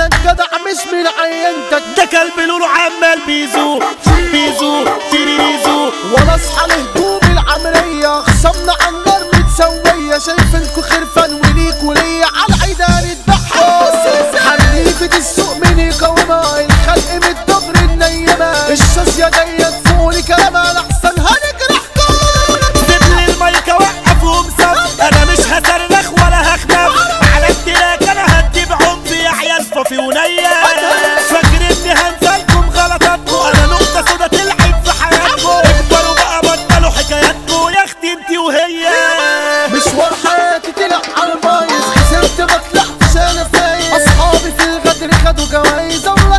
انا الجدع مش من عينتك ده كلب لونه عمال بيزو بيزو تيريزو ولا اصحى لهجوم العملية خصمنا على النار متسوية شايفينكوا خرفان وليك وليا على العيدان الضحى حريفة السوق من يقاومها الخلق من الدبر النيمة الشاصية جاية تفولي كلامها لأحسن هنجرحكم سيب لي المايك اوقفهم صف انا مش هصرخ ولا هخنف على التراك انا هدي بعنف يا عيال فافي ونيا فاكر اني هنسالكم غلطاتكم انا نقطة سودا تلعب في حياتكم اكبروا بقى بطلوا حكاياتكم يا اختي انتي وهي مشوار حياتي طلع على البايظ خسرت ما طلعتش انا فايز اصحابي في الغدر خدوا جوايز الله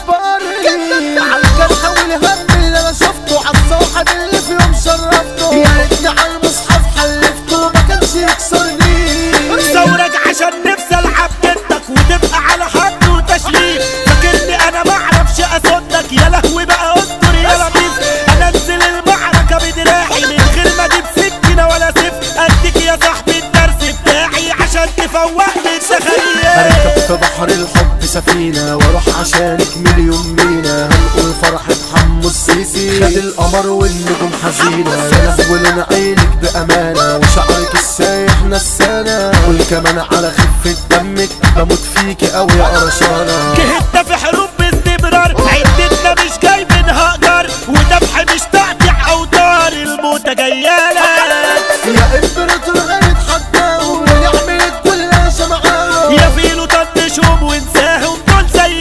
يصبرني على الجرح والهم اللي انا شفته على الصاحب اللي في يوم شرفته يا ريتني على المصحف حلفته ما كانش يكسرني ثورك عشان نفسي العب ضدك وتبقى على حد وتشليل فاكرني انا ما اعرفش اصدك يا لهوي بقى استر يا لطيف انزل المعركه بدراعي من غير ما اجيب سكينه ولا سيف اديك يا صاحبي الدرس بتاعي عشان تفوقني تخيل هركب في بحر الحب سفينة واروح عشانك مليون مينا هنقول فرحة حمو السيسي خد القمر والنجوم حزينة يا لهوي عينك بأمانة وشعرك السايح نسانة قول كمان على خفة دمك بموت فيكي أوي يا قرشانة جهدنا في حروب باستمرار عدتنا مش جايبينها اجار وذبح مش تقطيع اوتار الموت جيالك يا امبراطور هنتحداهم ونعمل كل شمعاهم يا فيلو طنشهم وانساهم دول زي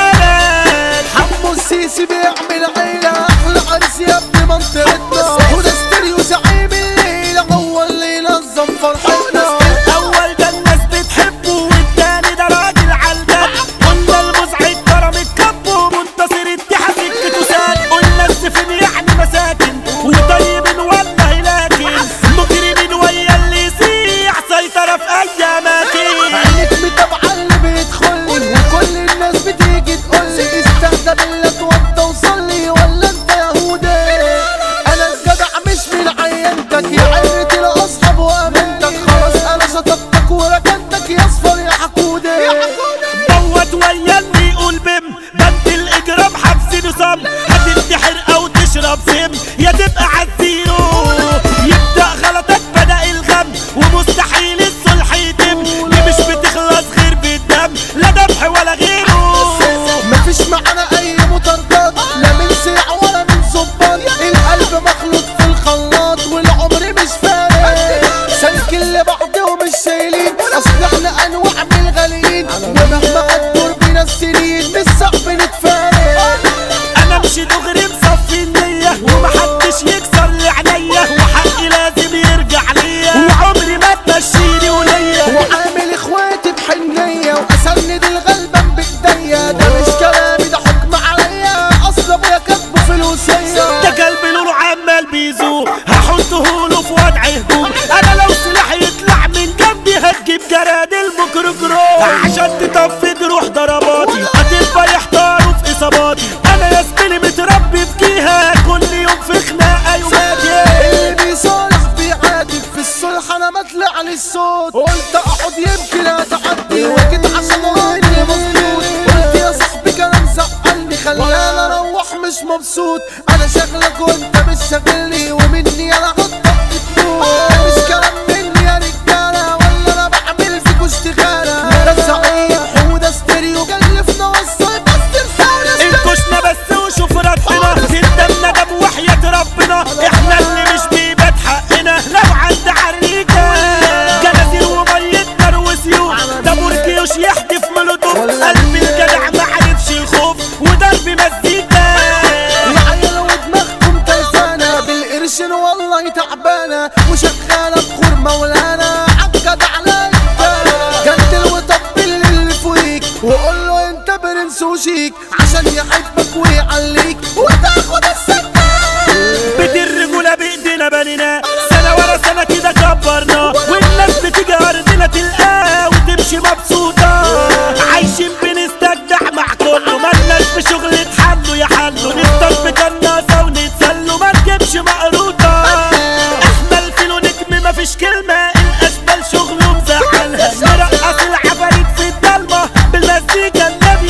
عيالك حمو السيسي بيعمل عيلة أحلى عرس يا ابن منطقتنا وده ستيريو زعيم الليلة هو اللي ينظم فرحتنا الاول ده الناس بتحبه والتاني ده راجل علبان قلنا المزعج كرم الكب ومنتصر اتحاد سكته ساد قلنا السفن يعني مساكن وطيب والله لكن مجرمين ويا اللي يسيح سيطرة في اي اماكن عينك متابعة اللي بيدخلي وكل الناس بتيجي تقولي استهدى بالله اتوضى وصلي ولا انت يهودي انا الجدع مش من عينتك يا عيلة الاصحاب وامنتك خلاص انا شطبتك وركنتك يا اصفر يا حقودي دوت ويا اللي يقول بم بند الاجرام حبس نصام هتنتحر او تشرب سم يا تبقى عالزيرو يبدا غلطك بدا الغم ومستحيل الصلح يتم دي مش بتخلص غير بالدم لا ذبح ولا غيره مفيش معانا اي مطاردات لا من سلع ولا من ظباط القلب مخلوط في الخلاط والعمر مش فارق سلك اللي بعضهم مش شايلين اصل احنا انواع من الغاليين ومهما قدر بينا السنين مش صعب نتفارق انا مش دغري مصفي النية ومحدش يكسر لي عينيا وحقي لازم يرجع ليا وعمري ما تمشيني وليا وعامل اخواتي بحنية واسند الغلبان بايديا ده مش كلامي ده حكم عليا اصل ابويا كاتبه في الوصية ده قلبي لونه عمال بيزو هحطه له في وضع هجوم انا لو سلاح يطلع من جنبي هتجيب جراد الميكروجرو عشان تطفي جروح ضرباتي هتبقى يحتاروا في اصاباتي انا يا زميلي متربي في جيها كل يوم في خناقه يوماتي اللي بيصالح بيعاتب في الصلح انا ما طلع لي الصوت قلت اقعد يمكن اتعدي وجيت عشان راجل مظبوط قلت يا صاحبي كلام زعلني خلاني اروح مش مبسوط انا شغلك وانت مش شاغلني ومني انا هطق تموت مش كلام مني يا رجاله ولا انا بعمل فيكوا اشتغاله ده الزعيم وده ستيريو كلفنا وصل بس رسالة انكشنا بس وشوف ربنا تندمنا ده بوحياة ربنا احنا اللي مش بيبات حقنا لو عند عريكة جنازير ومية نار وسيوف ده مركيوش يحدف مولوتوف قلب الجدع ما عرفش الخوف وضرب مزيكا العيال ودماغكم تلفانة بالقرش والله تعبانة وشغالة بخور مولانا عالجدع عليا جدل وطبل اللي فوقيك وقول له انت برنس وشيك عشان يحبك ويعليك وتاخد السكة بيت الرجولة بإيدينا بنينا سنة ورا سنة كده كبرنا والناس بتيجي أرضنا تلقاه وتمشي مبسوطة عايشين بنستجدع مع كله مالناش في شغل حلو يا حلو نفطر بكناسة ونتسلوا ما نجيبش مقروطة احنا الفيلو نجم مفيش كلمة الأشبال شغله مزعلها نرقص العفاريت في الضلمة بالمزيكا اللي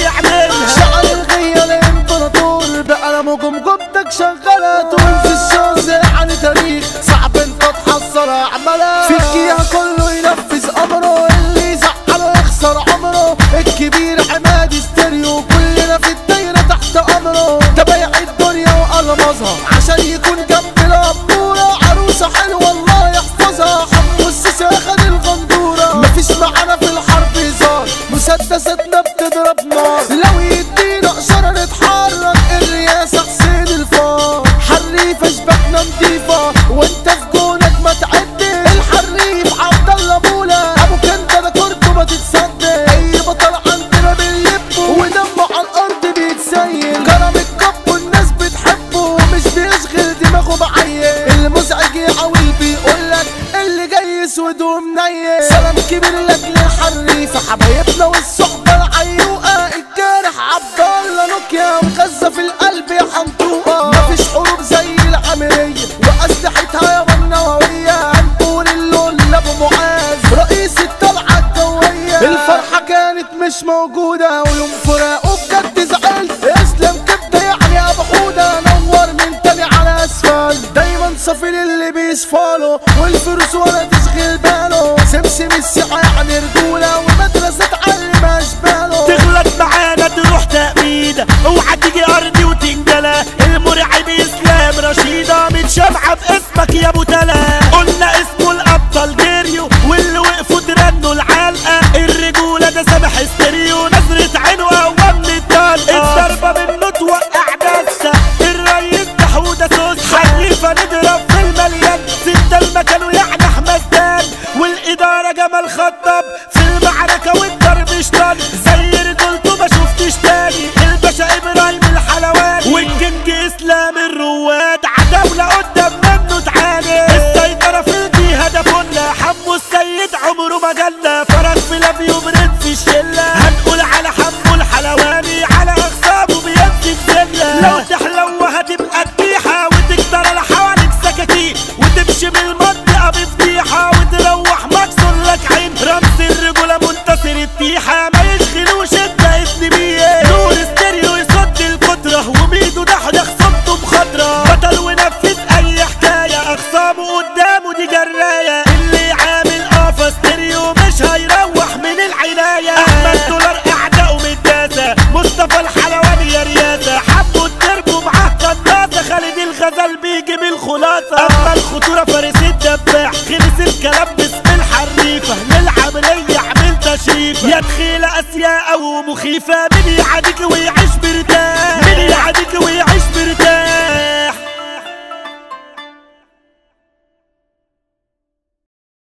حبايبنا والصحبة العيوقة الجارح عبد الله نوكيا وغزة في القلب يا حنطوقة مفيش حروب زي العملية وأسلحتها يا النووية هنقول اللون لأبو معاذ رئيس الطلعة الجوية الفرحة كانت مش موجودة ويوم فراقه بجد زعلت اسلم كبدة يعني أبو حودة نور من تاني على أسفل دايما صافي للي بيصفاله والفلوس ولا تشغل باله سمسم الساعة يعني رجولة ومدرسة تعلم أشباله تغلط معانا تروح تأبيدة اوعى تيجي ارضي وتنجلى المرعب اسلام رشيدة متشابعة باسمك يا ابو تلا قلنا اسمه الابطال جريو واللي وقفوا ترنوا العلقة الرجولة ده سامح استريو نظرة عينه اقوى من الطلقة الضربة منه توقع دسة الريس ده حودة سوسة حليفة نضرب في المليان ستة المكان ويعني حمدان والإدارة جمال خطب في المعركة والضرب اشتغل زي رجولته ما شفتش تاني الباشا إبراهيم الحلواني والكينج إسلام الرواد عتاولة قدام منه تعاني السيطرة في الجهة ده فلة حمو السيد عمره ما جلى فرق في لافيو برد في الشلة هنقول على حمو الحلواني على أخصامه بيمسك زلة لو تحلو هتبقى تبيحة وتكتر لحواليك سكاكين وتمشي من المنطقة بفضيحة وتروح مكسور لك عين رمز الرجولة منتصر التيحة ما يشغلوش انت ابن بيه نور ستيريو يصد القدرة وميدو دحدخ صمته مخضرة بطل ونفذ اي حكاية اخصامه قدامه دي جراية اللي عامل قافة ستيريو مش هيروح من العناية احمد دولار اعدائه متداسة مصطفى الحلواني يا رياسة حبوا الدرب ومعاه قناصة خالد الغزال بيجي بالخلاصة اما الخطورة فارس الدباح خلص الكلام باسم الحريفة للعملية عمل تشريف يا دخيلة اسياء او مخيفة من يعاديك ويعيش مرتاح